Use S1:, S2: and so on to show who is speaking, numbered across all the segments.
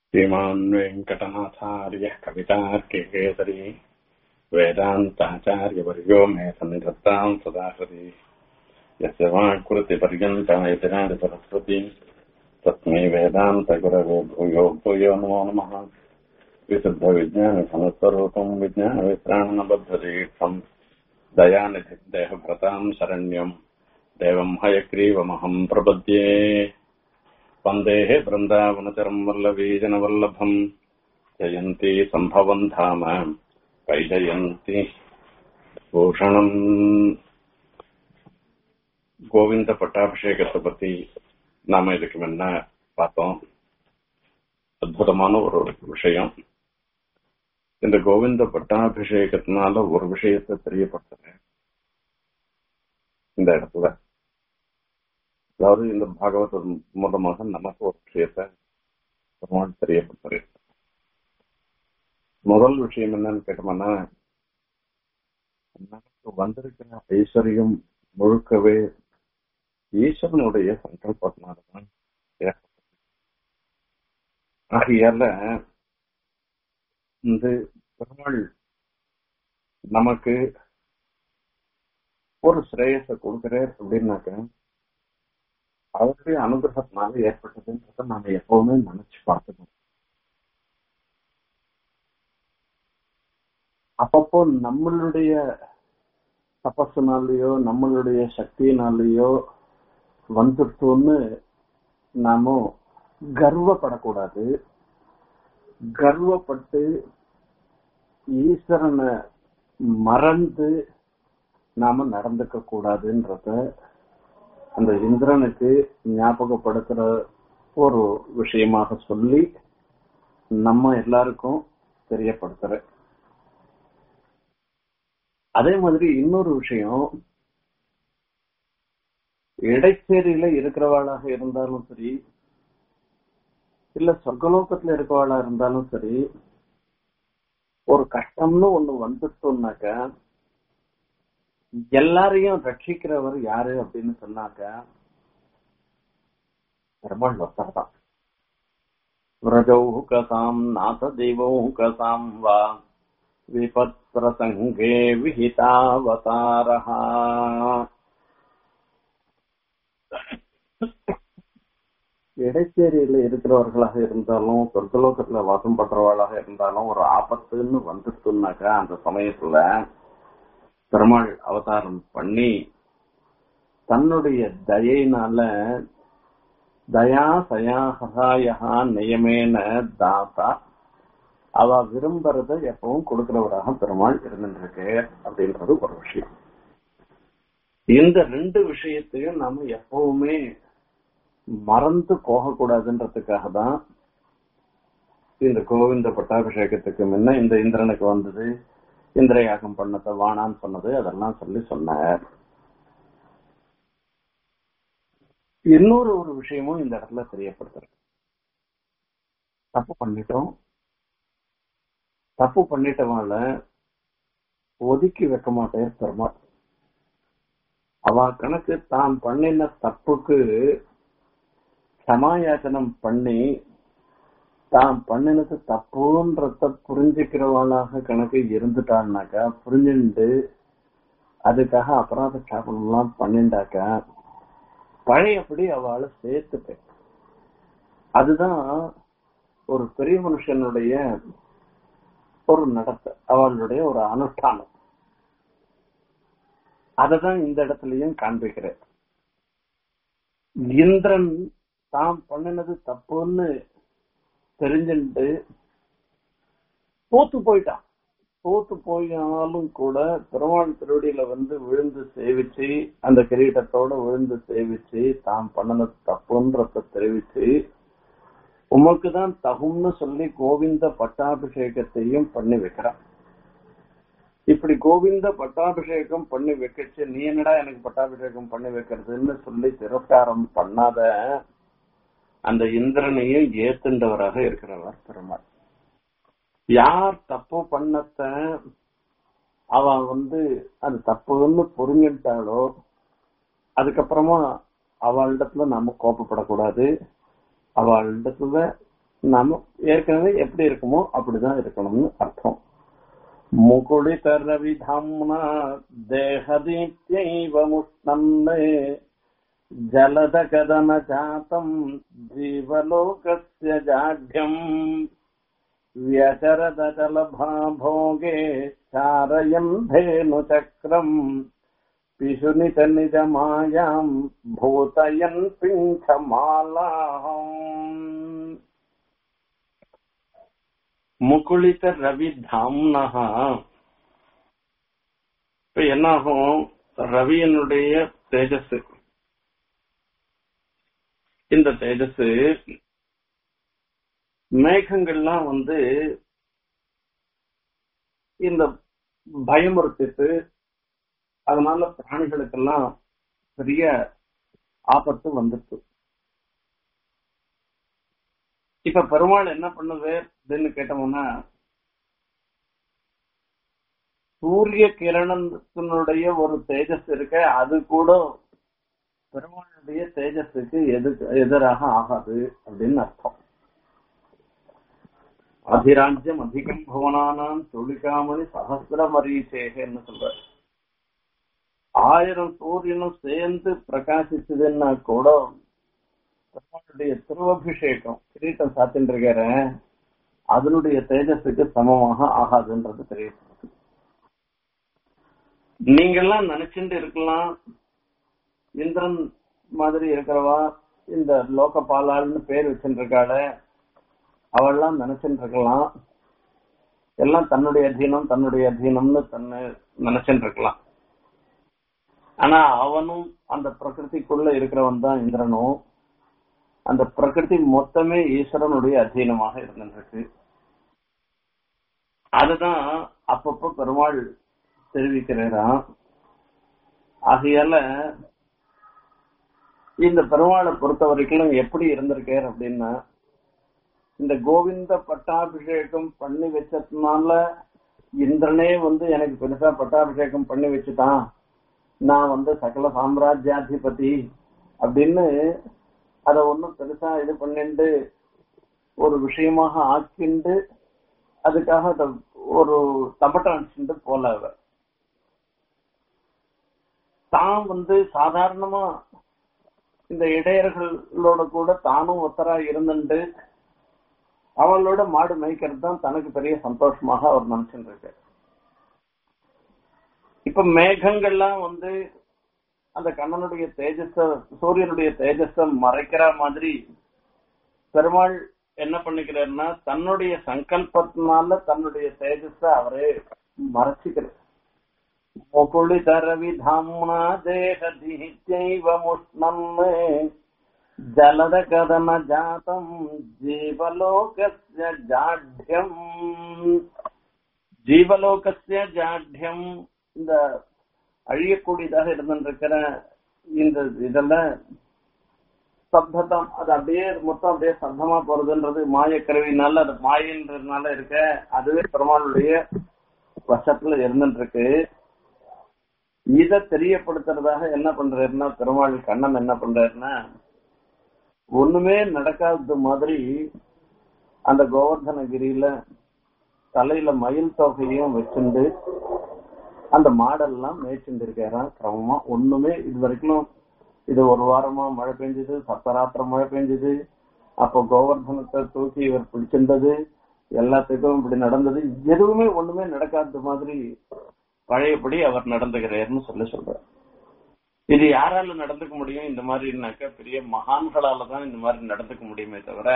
S1: श्रीमान् वेङ्कटनाथार्यः कवितार्किकेसरी वेदान्ताचार्यवर्यो मे सन्निधत्ताम् सदा हृदि यस्य वाक्कृतिपर्यन्तायतिराज सरस्वती तस्मै वेदान्तगुरवे भूयो भूयो नमो नमः विशुद्धविज्ञानसमस्वरूपम् विज्ञानवित्राणबद्धदीक्षम् दयानिधिदेहभृताम् शरण्यम् देवम् हयग्रीवमहम् प्रपद्ये वन्देः बृन्दावनचरम् वल्लवीजनवल्लभम् जयन्ती सम्भवम् धाम वैजयन्ति பூஷணம் கோவிந்த பட்டாபிஷேகத்தை பத்தி நாம இதுக்கு முன்ன பார்த்தோம் அற்புதமான ஒரு விஷயம் இந்த கோவிந்த பட்டாபிஷேகத்தினால ஒரு விஷயத்தை தெரியப்படுத்துறேன் இந்த இடத்துல அதாவது இந்த பாகவத மூலமாக நமக்கு ஒரு விஷயத்தை பெருமாள் தெரியப்படுத்துறேன் முதல் விஷயம் என்னன்னு கேட்டோம்னா நமக்கு வந்திருக்கிற ஐஸ்வர்யம் முழுக்கவே ஈஸ்வரனுடைய சங்கல்பத்தினால்தான் ஆகையால இந்த பெருமாள் நமக்கு ஒரு ஸ்ரேயஸ கொடுக்கிறார் அப்படின்னாக்க அவருடைய அனுகிரகத்தினால ஏற்பட்டதுன்றத நாம எப்பவுமே நினைச்சு பார்க்கணும் அப்பப்போ நம்மளுடைய தபஸுனாலேயோ நம்மளுடைய சக்தியினாலேயோ வந்துட்டோன்னு நாம கர்வப்படக்கூடாது கர்வப்பட்டு ஈஸ்வரனை மறந்து நாம நடந்துக்க கூடாதுன்றத அந்த இந்திரனுக்கு ஞாபகப்படுத்துற ஒரு விஷயமாக சொல்லி நம்ம எல்லாருக்கும் தெரியப்படுத்துற அதே மாதிரி இன்னொரு விஷயம் இடைச்சேரியில இருக்கிறவாளாக இருந்தாலும் சரி இல்ல சொர்க்கலோகத்துல இருக்கவாளா இருந்தாலும் சரி ஒரு கஷ்டம்னு ஒண்ணு வந்துட்டோம்னாக்க எல்லாரையும் ரட்சிக்கிறவர் யாரு அப்படின்னு சொன்னாக்க பெருமாள் ஒருத்தர் தான் விரஜௌகசாம் நாத தெய்வௌகசாம் வா விபத்ரசங்கே விஹிதாவதாரஹா இடைச்சேரியில இருக்கிறவர்களாக இருந்தாலும் சொர்க்கலோகத்துல வாசம் பண்றவர்களாக இருந்தாலும் ஒரு ஆபத்துன்னு வந்துட்டுனாக்கா அந்த சமயத்துல பெருமாள் அவதாரம் பண்ணி தன்னுடைய தயையினால தயா சயா சகாயா நியமேன தாத்தா அவ விரும்புறத எப்பவும் கொடுக்கிறவராக பெருமாள் இருந்துருக்கு அப்படின்றது ஒரு விஷயம் இந்த ரெண்டு விஷயத்தையும் நாம எப்பவுமே மறந்து போகக்கூடாதுன்றதுக்காக தான் இந்த கோவிந்த பட்டாபிஷேகத்துக்கு முன்ன இந்த இந்திரனுக்கு வந்தது இந்திரயாகம் பண்ணத வானான்னு சொன்னது அதெல்லாம் சொல்லி சொன்னார் இன்னொரு ஒரு விஷயமும் இந்த இடத்துல தெரியப்படுத்துறேன் தப்பு பண்ணிட்டோம் தப்பு பண்ணிட்டவங்கள ஒதுக்கி வைக்க மாட்டேன் பெருமாள் அவ கணக்கு தான் பண்ணின தப்புக்கு சமாயாச்சனம் பண்ணி தான் பண்ணினது தப்புன்றத புரிஞ்சுக்கிறவளாக கணக்கு இருந்துட்டான்னாக்கா புரிஞ்சுட்டு அதுக்காக அபராத சாபனம் எல்லாம் பண்ணிண்டாக்கா பழையபடி அவளை சேர்த்துட்டேன் அதுதான் ஒரு பெரிய மனுஷனுடைய ஒரு நடத்த அவளுடைய ஒரு அனுஷ்டானம் அததான் இந்த இடத்துலயும் காண்பிக்கிறேன் இந்திரன் தாம் பண்ணினது தப்புன்னு தெரிஞ்சுட்டு தோத்து போயிட்டான் தோத்து போயாலும் கூட பெருமாள் திருவடியில வந்து விழுந்து சேவிச்சு அந்த கிரீட்டத்தோட விழுந்து சேவிச்சு தாம் பண்ணினது தப்புன்றத தெரிவிச்சு உமக்கு தான் தகும்னு சொல்லி கோவிந்த பட்டாபிஷேகத்தையும் பண்ணி வைக்கிறான் இப்படி கோவிந்த பட்டாபிஷேகம் பண்ணி வைக்கச்சு நீ என்னடா எனக்கு பட்டாபிஷேகம் பண்ணி வைக்கிறதுன்னு சொல்லி திரஸ்காரம் பண்ணாத அந்த இந்திரனையும் ஏத்துண்டவராக இருக்கிறவர் பெருமாள் யார் தப்பு பண்ணத்த அவ வந்து அது தப்புன்னு புரிஞ்சுட்டாளோ அதுக்கப்புறமா அவளிடத்துல நாம கோபப்படக்கூடாது அவளிடத்துல
S2: நாம ஏற்கனவே எப்படி இருக்குமோ அப்படிதான் இருக்கணும்னு அர்த்தம் முகுளித ரவிதாம்னா தேகதீப்தைவ முஷ்ணன்னே ஜலத கதன ஜாத்தம் ஜீவலோகஸ்ய ஜாட்யம் व्यचरदचलभाभोगे चारयन् धेनुचक्रम् पिशुनित निजमायाम् भूतयन् पिङ्खमालाम् முகுளித ரவி தாம்னஹா இப்ப என்னாகும் ரவியனுடைய தேஜஸ் இந்த தேஜஸ் மேகங்கள்லாம் வந்து இந்த பயமுறுத்திட்டு அதனால பிராணிகளுக்கெல்லாம் பெரிய ஆபத்து வந்துட்டு இப்ப பெருமாள் என்ன பண்ணுது அப்படின்னு கேட்டோம்னா சூரிய கிரணத்தினுடைய ஒரு தேஜஸ் இருக்க அது கூட பெருமாளுடைய தேஜஸுக்கு எது எதிராக ஆகாது அப்படின்னு அர்த்தம் அதிராஜ்யம் அதிகம் புவனானாம் தொழிகாமணி சகசிரமரீசேகன்னு சொல்றாரு ஆயிரம் சூரியனும் சேர்ந்து பிரகாசிச்சதுன்னா கூட பெருமாளுடைய திருவபிஷேகம் கிரீட்டம் சாத்தின்னு இருக்கிற அதனுடைய தேஜஸுக்கு சமமாக ஆகாதுன்றது தெரியுது நீங்கெல்லாம் நினைச்சுட்டு இருக்கலாம் இந்திரன் மாதிரி இருக்கிறவா இந்த லோகபாலாள்னு பேர் வச்சுட்டு இருக்காளே அவள்லாம் நினைச்சுட்டு இருக்கலாம் எல்லாம் தன்னுடைய அதீனம் தன்னுடைய அதீனம்னு தன்னை நினைச்சுட்டு இருக்கலாம் ஆனா அவனும் அந்த பிரகிருதிக்குள்ள இருக்கிறவன் தான் இந்திரனும் அந்த பிரகிருதி மொத்தமே ஈஸ்வரனுடைய அധീனமாக இருந்திருக்கு அதுதான் அப்பப்ப பெருமாள் தெரிவிக்கிறாராம் ஆகையால இந்த பெருமாளை பொறுத்த வரைக்கும் எப்படி இருந்திருக்கார் அப்படின்னா இந்த கோவிந்த பட்டாபிஷேகம் பண்ணி வச்சதுனால இந்திரனே வந்து எனக்கு பெருசா பட்டாபிஷேகம் பண்ணி வச்சுட்டான் நான் வந்து சகல சாம்ராஜ்யாதிபதி அப்படின்னு அத ஒன்னும் பெருசா இது பண்ணிண்டு ஒரு விஷயமாக ஆக்கிண்டு அதுக்காக அத ஒரு தம்பட்டம் அடிச்சுட்டு போல அவ தான் வந்து சாதாரணமா இந்த இடையர்களோட கூட தானும் ஒத்தரா இருந்துட்டு அவளோட மாடு மேய்க்கிறது தான் தனக்கு பெரிய சந்தோஷமாக அவர் நினைச்சுட்டு இருக்காரு இப்ப மேகங்கள்லாம் வந்து அந்த கண்ணனுடைய தேஜஸ சூரியனுடைய தேஜஸ மறைக்கிற மாதிரி பெருமாள் என்ன பண்ணிக்கிறாருன்னா தன்னுடைய சங்கல்பத்தினால தன்னுடைய தேஜஸ அவரே மறைச்சுக்கிறார் முகுளித ரவி தாம்னா தேக திஹித்யைவ முஷ்ணம் ஜலத கதன ஜாதம் ஜீவலோகஸ்ய ஜாட்யம் ஜீவலோகஸ்ய ஜாட்யம் இந்த அழியக்கூடியதாக இருந்திருக்கிற இந்த இதெல்லாம் சப்தம் அது அப்படியே மொத்தம் அப்படியே சப்தமா போறதுன்றது மாயக்கருவினால அது மாயின்றதுனால இருக்க அதுவே பெருமாளுடைய வசத்துல இருந்துட்டு இருக்கு இத தெரியப்படுத்துறதாக என்ன பண்றாருன்னா பெருமாள் கண்ணன் என்ன பண்றாருன்னா ஒண்ணுமே நடக்காத மாதிரி அந்த கோவர்தனகிரியில தலையில மயில் தொகையும் வச்சுண்டு அந்த மாடெல்லாம் மேய்ச்சிட்டு இருக்காராம் கிரமமா ஒண்ணுமே இது வரைக்கும் இது ஒரு வாரமா மழை பெஞ்சது சப்தராத்திரம் மழை பெஞ்சது அப்போ கோவர்தனத்தை தூக்கி இவர் பிடிச்சிருந்தது எல்லாத்துக்கும் இப்படி நடந்தது எதுவுமே ஒண்ணுமே நடக்காத மாதிரி பழையபடி அவர் நடந்துகிறார்னு சொல்லி சொல்றார் இது யாரால நடந்துக்க முடியும் இந்த மாதிரினாக்க பெரிய மகான்களால தான் இந்த மாதிரி நடந்துக்க முடியுமே தவிர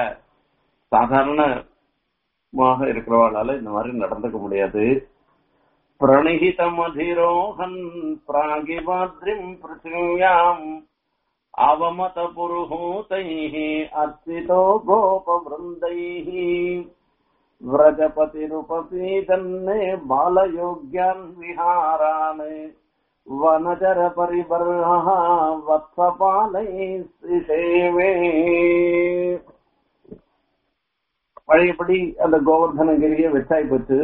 S2: சாதாரணமாக இருக்கிறவாளால இந்த மாதிரி நடந்துக்க முடியாது प्रणिहितमधिरोहन् प्रागिवाद्रिम् पृथिव्याम् अवमत पुरुहूतैः अर्चितो गोपवृन्दैः व्रजपतिरुपपीदन्ने बालयोग्यान् विहारान् वनचरपरिबर्हः वत्सपालैः श्रीसेवे பழையபடி அந்த கோவர்தனகிரியை வெச்சாய் போச்சு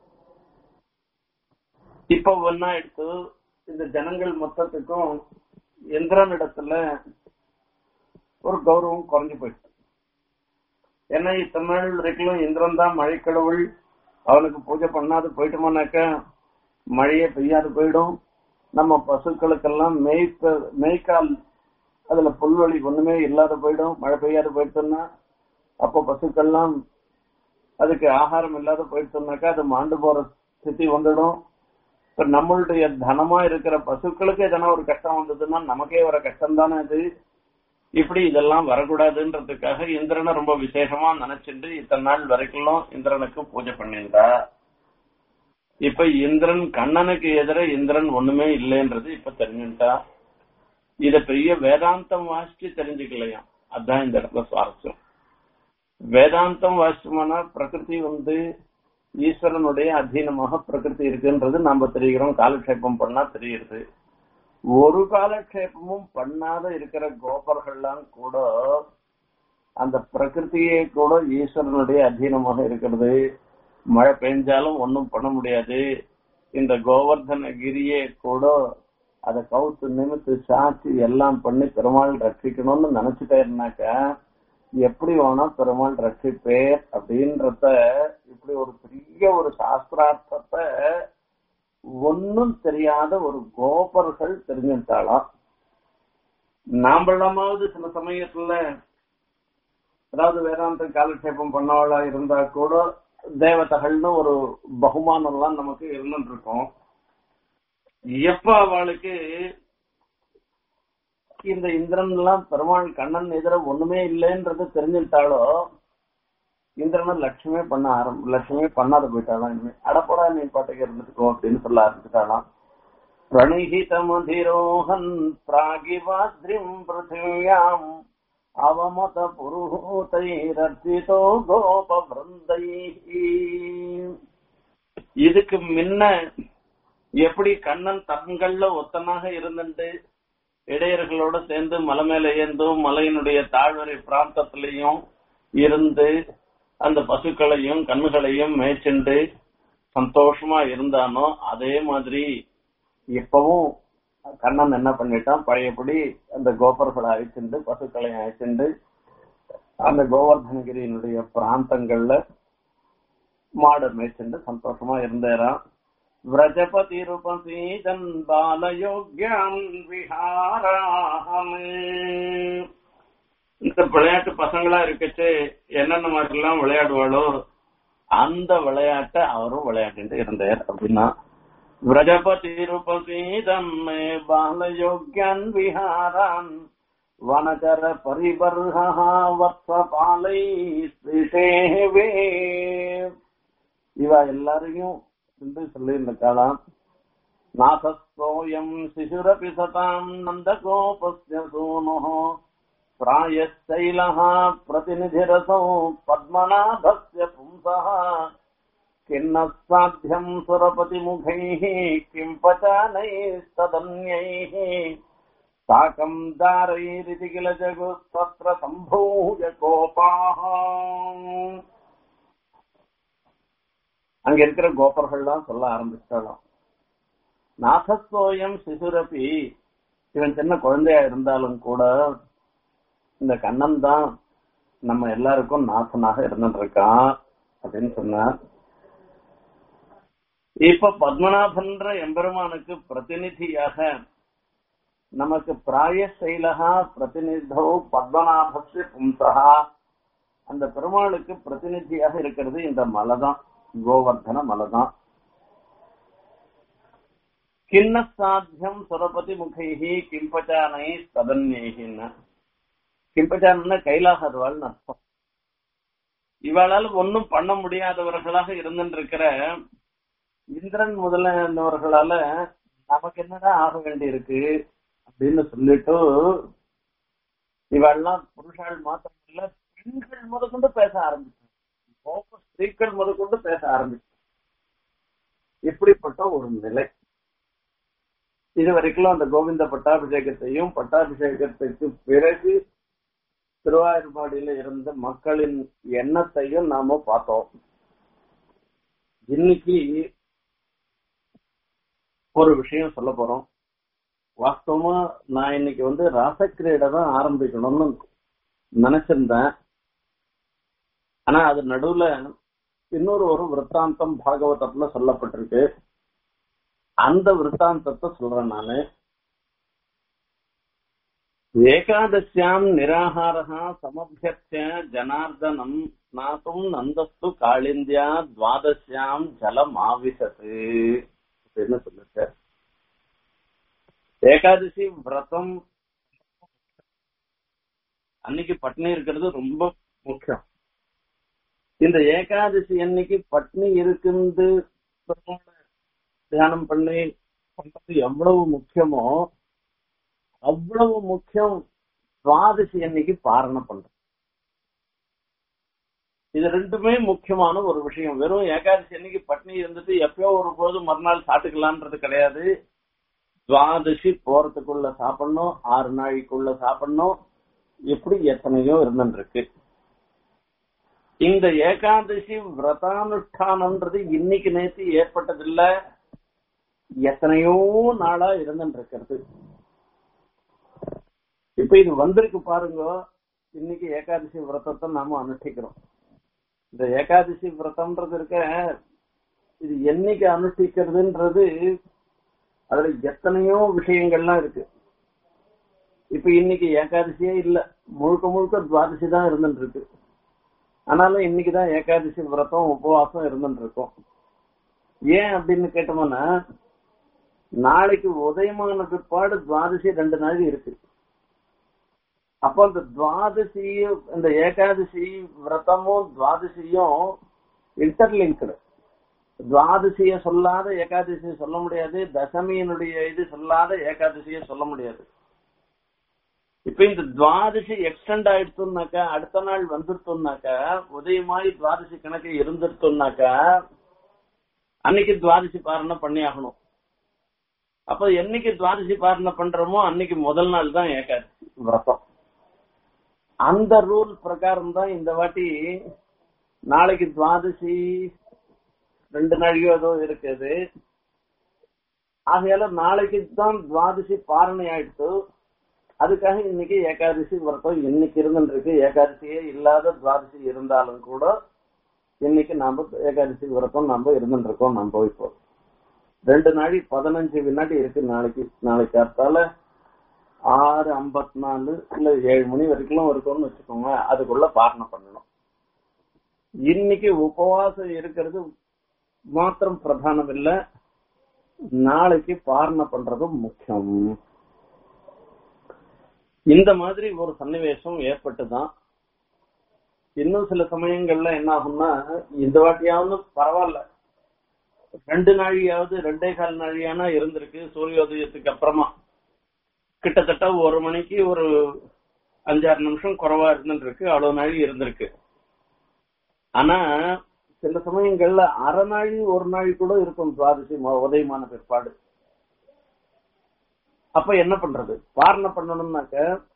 S2: இப்ப ஒன்னா எடுத்து இந்த ஜனங்கள் மொத்தத்துக்கும் இந்திரன் இடத்துல ஒரு கௌரவம் குறைஞ்சு போயிடுச்சு ஏன்னா இத்தனை நாள் வரைக்கும் இந்திரன் தான் மழை கடவுள் அவனுக்கு பூஜை பண்ணாது போயிட்டோம்னாக்கா மழையே பெய்யாது போயிடும் நம்ம பசுக்களுக்கெல்லாம் மேய்க்க மேய்க்கால் அதுல புல்வெளி ஒண்ணுமே இல்லாத போயிடும் மழை பெய்யாது போயிடுச்சுன்னா அப்போ பசுக்கள்லாம் அதுக்கு ஆகாரம் இல்லாத போயிடுச்சுனாக்கா அது மாண்டு போற ஸ்திதி வந்துடும் இப்ப நம்மளுடைய தனமா இருக்கிற பசுக்களுக்கு எதனா ஒரு கஷ்டம் வந்ததுன்னா நமக்கே வர கஷ்டம் தானே அது இப்படி இதெல்லாம் வரக்கூடாதுன்றதுக்காக இந்திரனை ரொம்ப விசேஷமா நினைச்சிட்டு இத்தனை நாள் வரைக்கும் இந்திரனுக்கு பூஜை பண்ணியிருந்தா இப்ப இந்திரன் கண்ணனுக்கு எதிர இந்திரன் ஒண்ணுமே இல்லைன்றது இப்ப தெரிஞ்சுட்டா இத பெரிய வேதாந்தம் வாசிச்சு தெரிஞ்சுக்கலையாம் அதான் இந்த இடத்துல சுவாரஸ்யம் வேதாந்தம் வாசிச்சோம்னா பிரகிருதி வந்து ஈஸ்வரனுடைய அதீனமாக பிரகிருதி இருக்குன்றது நாம தெரிகிறோம் காலக்ஷேபம் பண்ணா தெரியுது ஒரு காலக்ஷேபமும் பண்ணாத இருக்கிற கோபர்கள்லாம் கூட அந்த பிரகிருதியே கூட ஈஸ்வரனுடைய அதீனமாக இருக்கிறது மழை பெஞ்சாலும் ஒன்றும் பண்ண முடியாது இந்த கோவர்தனகிரியே கூட அதை கவுத்து நிமித்து சாச்சி எல்லாம் பண்ணி பெருமாள் ரட்சிக்கணும்னு நினைச்சுட்டேன்னாக்க எப்படி வேணா பெருமாள் ரட்சிப்பேர் அப்படின்றத இப்படி ஒரு பெரிய ஒரு சாஸ்திரார்த்தத்தை ஒன்னும் தெரியாத ஒரு கோபர்கள் தெரிஞ்சுட்டாளாம் நாம்பளமாவது சில சமயத்துல அதாவது வேதாந்த காலக்ஷேபம் பண்ணவளா இருந்தா கூட தேவதைகள்னு ஒரு பகுமானம் எல்லாம் நமக்கு இருந்துட்டு இருக்கும் எப்ப அவளுக்கு இந்த இந்திரன் எல்லாம் பெருமாள் கண்ணன் எதிர ஒண்ணுமே இல்லைன்றது தெரிஞ்சுட்டாலோ இந்திரனை லட்சுமே பண்ண ஆரம்பி லட்சுமே பண்ணாத போயிட்டாலாம் இனிமே அடப்படா நீ பாட்டுக்கு இருந்துட்டுக்கோ அப்படின்னு சொல்ல ஆரம்பிச்சுட்டாலாம் பிரணிஹிதமதிரோஹன் பிராகிவாத்ரிம் பிருத்திவியாம் அவமத புருஹூதைரர்ச்சிதோ கோப விருந்தை இதுக்கு முன்ன எப்படி கண்ணன் தங்கள்ல ஒத்தனாக இருந்துட்டு இடையர்களோட சேர்ந்து மலை மேல ஏந்தும் மலையினுடைய தாழ்வரை பிராந்தத்திலையும் இருந்து அந்த பசுக்களையும் கண்ணுகளையும் மேய்ச்சிண்டு சந்தோஷமா இருந்தானோ அதே மாதிரி இப்பவும் கண்ணன் என்ன பண்ணிட்டான் பழையபடி அந்த கோபர்களை அழைச்சிண்டு பசுக்களையும் அழைச்சிண்டு அந்த கோவர்தனகிரியினுடைய பிராந்தங்கள்ல மாடு மேய்ச்சிண்டு சந்தோஷமா இருந்தேரான் விரஜபதி ரூபசீதன் பாலயோக்யான் விஹாராம் இந்த விளையாட்டு பசங்களா இருக்கச்சு என்னென்ன மாதிரி எல்லாம் விளையாடுவாளோ அந்த விளையாட்டை அவரும் விளையாட்டு இருந்தார் அப்படின்னா விரஜபதி ரூபசீதன் பாலயோக்யான் விஹாரான் வனச்சர பரிபர்ஹா வத்சபாலை ஸ்ரீசேவே இவ எல்லாரையும் என்று சொல்லியிருந்தாளாம் நாசஸ்தோயம் சிசுரபி சதாம் நந்தகோபஸ்ய சூனுः प्रायश्चैलः प्रतिनिधिरसौ पद्मनाभस्य पुंसः किन्न साध्यम् सुरपतिमुखैः किम् पचानैस्तदन्यैः साकम् दारैरिति किल जगुस्तत्र सम्भूय கோபாः அங்க இருக்கிற கோபர்கள்லாம் சொல்ல ஆரம்பிச்சாலும் நாசஸ்தோயம் சிசுரபி இவன் சின்ன குழந்தையா இருந்தாலும் கூட இந்த கண்ணன் தான் நம்ம எல்லாருக்கும் நாசனாக இருந்துட்டு இருக்கான் அப்படின்னு சொன்னார் இப்ப பத்மநாபன்ற எம்பெருமானுக்கு பிரதிநிதியாக நமக்கு பிராய செயலகா பிரதிநிதோ பத்மநாபஸ்ய பும்சகா அந்த பெருமாளுக்கு பிரதிநிதியாக இருக்கிறது இந்த மலை தான் கோவர்தன மலை தான் கிண்ண சாத்தியம் சுரபதி முகைஹி கிம்பச்சானை ததன்யேகின்னு கிம்பச்சான கைலாகர்வாள்னு அர்த்தம் இவளால் ஒன்னும் பண்ண முடியாதவர்களாக இருந்துருக்கிற இந்திரன் முதலானவர்களால நமக்கு என்னடா ஆக வேண்டி இருக்கு அப்படின்னு சொல்லிட்டு இவெல்லாம் புருஷால் மாத்திரம் இல்ல பெண்கள் முதற்கொண்டு பேச ஆரம்பிச்சாங்க ஸ்திரீக்கள் முதற்கொண்டு பேச ஆரம்பிச்சாங்க இப்படிப்பட்ட ஒரு நிலை இது வரைக்கும் அந்த கோவிந்த பட்டாபிஷேகத்தையும் பட்டாபிஷேகத்துக்கு பிறகு திருவாயூர்பாடியில இருந்த மக்களின் எண்ணத்தையும் நாம பார்த்தோம் இன்னைக்கு ஒரு விஷயம் சொல்ல போறோம் வாஸ்தவமா நான் இன்னைக்கு வந்து ராசக்கிரீடை தான் ஆரம்பிக்கணும்னு நினைச்சிருந்தேன் ஆனா அது நடுவுல இன்னொரு ஒரு விற்த்தாந்தம் பாகவதத்துல சொல்லப்பட்டிருக்கு அந்த விற்த்தாந்தத்தை சொல்றேன் நானு ஏகாதசியாம் நிராகாரா சமபியர்த்திய ஜனார்தனம் நாத்தும் நந்தஸ்து காளிந்தியா துவாதசியாம் ஜலம் ஆவிசத்து அப்படின்னு சொல்லிருக்க ஏகாதசி விரதம் அன்னைக்கு பட்னி இருக்கிறது ரொம்ப முக்கியம் இந்த ஏகாதசி அன்னைக்கு பட்னி இருக்குது தியானம் பண்ணி பண்றது எவ்வளவு முக்கியமோ அவ்வளவு முக்கியம் துவாதசி அன்னைக்கு பாரணம் பண்றது இது ரெண்டுமே முக்கியமான ஒரு விஷயம் வெறும் ஏகாதசி அன்னைக்கு பட்னி இருந்துட்டு எப்பயோ ஒரு போது மறுநாள் சாப்பிட்டுக்கலான்றது கிடையாது துவாதசி போறதுக்குள்ள சாப்பிடணும் ஆறு நாளைக்குள்ள சாப்பிடணும் இப்படி எத்தனையோ இருந்துருக்கு இந்த ஏகாதசி விரதானுஷ்டானம்ன்றது இன்னைக்கு நேற்று ஏற்பட்டதில்ல எத்தனையோ நாளா இருந்துட்டு இருக்கிறது இப்ப இது வந்திருக்கு பாருங்க இன்னைக்கு ஏகாதசி விரதத்தை நாம அனுஷ்டிக்கிறோம் இந்த ஏகாதசி விரதம்ன்றது இருக்க இது என்னைக்கு அனுஷ்டிக்கிறதுன்றது அதுல எத்தனையோ விஷயங்கள்லாம் இருக்கு இப்ப இன்னைக்கு ஏகாதசியே இல்ல முழுக்க முழுக்க துவாதசி தான் இருந்துட்டு இருக்கு ஆனாலும் இன்னைக்குதான் ஏகாதசி விரதம் உபவாசம் இருந்துட்டு இருக்கோம் ஏன் அப்படின்னு கேட்டோம்னா நாளைக்கு உதயமான பிற்பாடு துவாதசி ரெண்டு நாள் இருக்கு அப்போ அந்த துவாதசியும் இந்த ஏகாதசி விரதமும் துவாதசியும் இன்டர்லிங்க்டு துவாதசிய சொல்லாத ஏகாதசியை சொல்ல முடியாது தசமியினுடைய இது சொல்லாத ஏகாதசியை சொல்ல முடியாது இப்ப இந்த துவாதசி எக்ஸ்டெண்ட் ஆயிடுத்துனாக்கா அடுத்த நாள் வந்துருத்தோம்னாக்கா உதயமாய் துவாதசி கணக்கு இருந்துருத்தோம்னாக்கா அன்னைக்கு துவாதசி பாரணை பண்ணி ஆகணும் அப்ப என்னைக்கு துவாதசி பாரணை பண்றோமோ அன்னைக்கு முதல் நாள் தான் ஏகாதசி விரதம் அந்த ரூல் பிரகாரம் தான் இந்த வாட்டி நாளைக்கு துவாதசி ரெண்டு நாளைக்கோ ஏதோ இருக்குது ஆகையால நாளைக்கு தான் துவாதசி பாரணை ஆயிடுத்து அதுக்காக இன்னைக்கு ஏகாதசி விரதம் இன்னைக்கு இருந்துருக்கு ஏகாதசியே இல்லாத துவாதசி இருந்தாலும் கூட இன்னைக்கு நாம ஏகாதசி விரதம் நம்ம இருந்துட்டு இருக்கோம் நம்ம இப்போ ரெண்டு நாளை பதினஞ்சு வினாடி இருக்கு நாளைக்கு நாளைக்கு அடுத்தால ஆறு ஐம்பத்தி நாலு இல்ல ஏழு மணி வரைக்கும் இருக்கும்னு வச்சுக்கோங்க அதுக்குள்ள பாரணை பண்ணணும் இன்னைக்கு உபவாசம் இருக்கிறது மாத்திரம் பிரதானம் இல்ல நாளைக்கு பாரணை பண்றதும் முக்கியம் இந்த மாதிரி ஒரு சன்னிவேசம் ஏற்பட்டுதான் இன்னும் சில சமயங்கள்ல என்ன ஆகும்னா இந்த வாட்டியாவது பரவாயில்ல ரெண்டு நாழியாவது ரெண்டே கால் நாழியானா இருந்திருக்கு சூரியோதயத்துக்கு அப்புறமா கிட்டத்தட்ட ஒரு மணிக்கு ஒரு அஞ்சாறு நிமிஷம் குறைவா இருந்துருக்கு அவ்வளவு நாழி இருந்திருக்கு ஆனா சில சமயங்கள்ல அரை நாழி ஒரு நாழி கூட இருக்கும் துவாதசி ம- உதயமான பிற்பாடு அப்ப என்ன பண்றது பாரணை பண்ணணும்னாக்க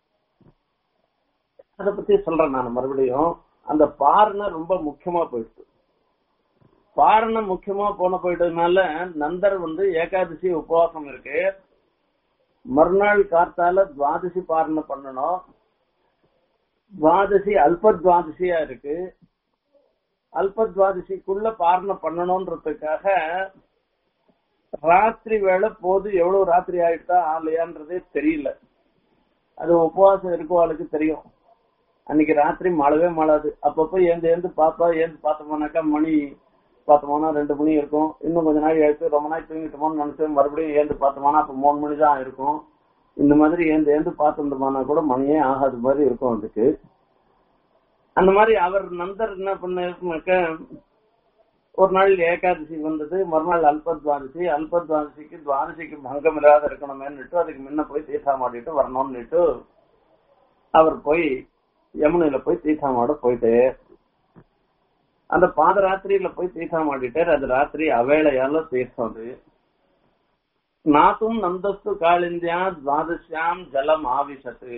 S2: அத பத்தி சொல்றேன் நான் மறுபடியும் அந்த பாரணை ரொம்ப முக்கியமா போயிடுச்சு பாரணை முக்கியமா போன போயிட்டதுனால நந்தர் வந்து ஏகாதசி உபவாசம் இருக்கு மறுநாள் காத்தால துவாதசி பாரணை பண்ணணும் துவாதசி அல்ப துவாதசியா இருக்கு அல்ப துவாதசிக்குள்ள பாரணை பண்ணணும்ன்றதுக்காக ராத்திரி வேளை போது எவ்வளவு ராத்திரி ஆயிட்டா ஆலையான்றதே தெரியல அது உபவாசம் இருக்கவாளுக்கு தெரியும் அன்னைக்கு ராத்திரி மழவே மழாது அப்பப்போ ஏந்து ஏந்து பார்த்தா ஏந்து பார்த்தோம்னாக்கா மணி பார்த்தோம்னா ரெண்டு மணி இருக்கும் இன்னும் கொஞ்ச நாள் எடுத்து ரொம்ப நாள் தூங்கிட்டோமோன்னு நினைச்சு மறுபடியும் ஏந்து பார்த்தோம்னா அப்ப மூணு மணி தான் இருக்கும் இந்த மாதிரி ஏந்து ஏந்து பார்த்துட்டோம்னா கூட மணியே ஆகாத மாதிரி இருக்கும் அதுக்கு அந்த மாதிரி அவர் நந்தர் என்ன பண்ணாக்க ஒரு நாள் ஏகாதசி வந்தது மறுநாள் அல்ப துவாதசி அல்ப துவாதசிக்கு துவாதசிக்கு பங்கம் இல்லாத இருக்கணுமேன்னுட்டு அதுக்கு முன்ன போய் தீர்த்தாமாடிட்டு வரணும்னுட்டு அவர் போய் யமுனையில போய் தீர்த்தாமாட போயிட்டு அந்த பாதராத்திரியில போய் தீர்த்தாமாடிட்டார் அது ராத்திரி அவேளையால தீர்த்தம் அது நாத்தும் நந்தஸ்து காளிந்தியா துவாதசியாம் ஜலம் ஆவிசத்து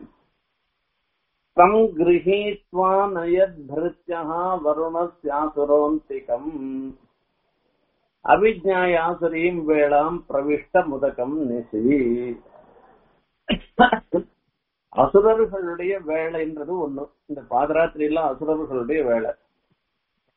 S2: தம் கிரகீத்வா நயத்பிருத்யः வருணஸ்யாசுரோந்திகம் அவிஜ்ஞாயாசுரீம் வேளாம் பிரவிஷ்ட முதகம் நிசி அசுரர்களுடைய வேலைன்றது ஒண்ணு இந்த பாதராத்திரி எல்லாம் அசுரர்களுடைய வேலை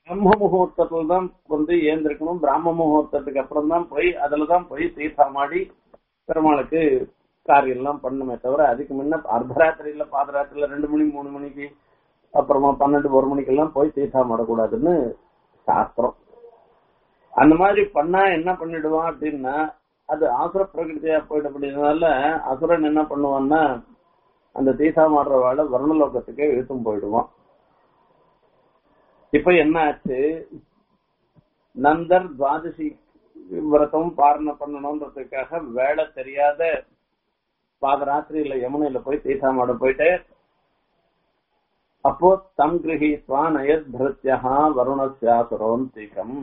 S2: பிரம்ம முகூர்த்தத்துல தான் வந்து ஏந்திருக்கணும் பிராம முகூர்த்தத்துக்கு அப்புறம் தான் போய் அதுலதான் போய் தீர்த்தமாடி பெருமாளுக்கு காரியம் எல்லாம் பண்ணுமே தவிர அதுக்கு முன்ன அர்த்தராத்திரியில பாதராத்திரியில ரெண்டு மணி மூணு மணிக்கு அப்புறமா பன்னெண்டு ஒரு மணிக்கெல்லாம் போய் தீர்த்தமாடக்கூடாதுன்னு சாஸ்திரம் அந்த மாதிரி பண்ணா என்ன பண்ணிடுவான் அப்படின்னா அது ஆசுர பிரகிருதியா போயிடக்கூடியதுனால அசுரன் என்ன பண்ணுவான்னா அந்த தீசாமாடுற வேலை வருணலோகத்துக்கே இழுத்தும் போயிடுவான் இப்ப என்ன ஆச்சு நந்தர் துவாதசி விரதம் பாரண பண்ணணும்ன்றதுக்காக வேலை தெரியாத பாதராத்திரியில யமுனையில போய் தீசாமாட போயிட்டு அப்போ தம் கிரகித்வா நயத் பிருத்யா வருணஸ்யாசுரோந்திகம்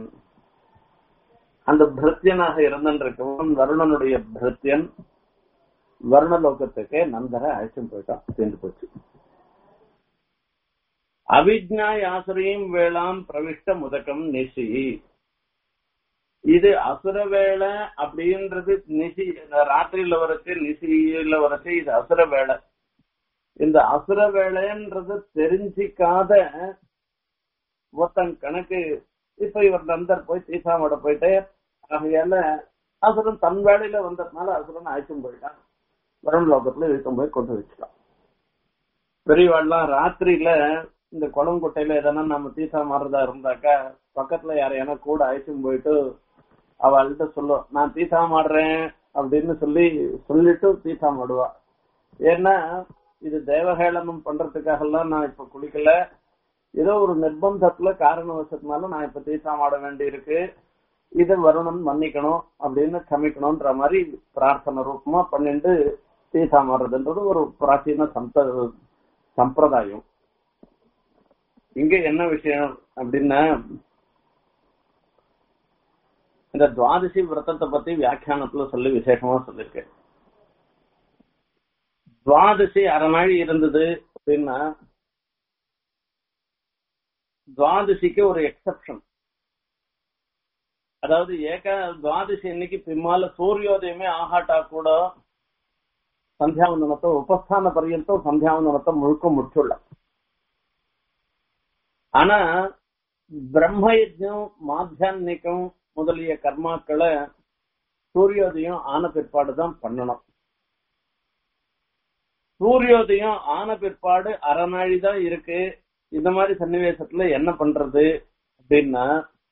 S2: அந்த பிருத்தியனாக இருந்திருக்கவன் வருணனுடைய பிருத்தியன் வருணலோகத்துக்கே நந்தரை அழைச்சும் போயிட்டான் சேர்ந்து போச்சு அவிஜ்ஞாய் ஆசுரியும் வேளாம் பிரவிஷ்ட முதகம் நிசி இது அசுர வேலை அப்படின்றது நிசி ராத்திரியில வரச்சு நிசியில வரச்சு இது அசுர வேலை இந்த அசுர வேலைன்றது தெரிஞ்சிக்காத ஒருத்தன் கணக்கு இப்ப இவர் நந்தர் போய் தீசாமோட போயிட்டு ஆகையால அசுரன் தன் வேலையில வந்ததுனால அசுரன் அழைச்சும் போயிட்டான் வருண் லோகத்துல இழுத்தும் போய் கொண்டு வச்சுட்டான் பெரியவாள்லாம் ராத்திரியில இந்த குளங்குட்டையில எதனா நம்ம தீசா மாறுறதா இருந்தாக்கா பக்கத்துல யாரையான கூட அழைச்சும் போயிட்டு அவள்கிட்ட சொல்லும் நான் தீசா மாடுறேன் அப்படின்னு சொல்லி சொல்லிட்டு தீசா மாடுவா ஏன்னா இது தேவஹேளனம் பண்றதுக்காக எல்லாம் நான் இப்ப குளிக்கல ஏதோ ஒரு நிர்பந்தத்துல காரணவசத்தினால நான் இப்ப தீசா மாட வேண்டி இருக்கு இதை வருணன் மன்னிக்கணும் அப்படின்னு க்ஷமிக்கணும்ன்ற மாதிரி பிரார்த்தனை ரூபமா பண்ணிட்டு தீசா மாறுறதுன்றது ஒரு பிராச்சீன சந்த சம்பிரதாயம் இங்க என்ன விஷயம் அப்படின்னா இந்த துவாதசி விரதத்தை பத்தி வியாக்கியானத்துல சொல்லி விசேஷமா சொல்லிருக்கேன் துவாதசி அரை நாள் இருந்தது அப்படின்னா துவாதசிக்கு ஒரு எக்ஸப்ஷன் அதாவது ஏக துவாதசி இன்னைக்கு பின்னால சூரியோதயமே ஆகாட்டா கூட ಸಂಧ್ಯಾವಂದನத்தை உபஸ்தான பர்யந்தம் சந்தியாவந்தனத்தை முழுக்க முற்றுள்ள ஆனா பிரம்ம யஜ்ஞம் மாத்தியான்மிகம் முதலிய கர்மாக்களை சூரியோதயம் ஆன பிற்பாடு தான் பண்ணணும் சூரியோதயம் ஆன பிற்பாடு அறநாழி தான் இருக்கு இந்த மாதிரி சன்னிவேசத்துல என்ன பண்றது அப்படின்னா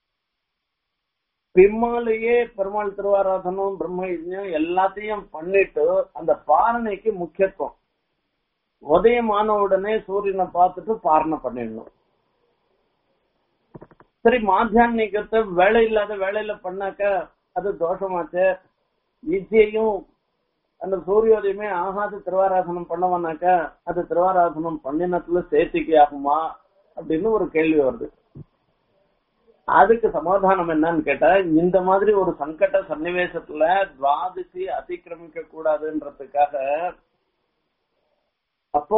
S2: பிம்மாலேயே பெருமாள் திருவாராதனம் பிரம்ம யஜ்ஞம் எல்லாத்தையும் பண்ணிட்டு அந்த பாரணைக்கு முக்கியத்துவம் உதயமான உடனே சூரியனை பார்த்துட்டு பாரணை பண்ணிடணும் சரி மாத்தியான்மிகத்தை வேலை இல்லாத வேலையில பண்ணாக்க அது தோஷமாச்சு இச்சையும் அந்த சூரியோதயமே ஆகாது திருவாராதனம் பண்ணவனாக்க அது திருவாராதனம் பண்ணினத்துல சேர்த்திக்கு ஆகுமா அப்படின்னு ஒரு கேள்வி வருது அதுக்கு சமாதானம் என்னன்னு கேட்டா இந்த மாதிரி ஒரு சங்கட சன்னிவேசத்துல துவாதிசி அதிக்கிரமிக்க கூடாதுன்றதுக்காக அப்போ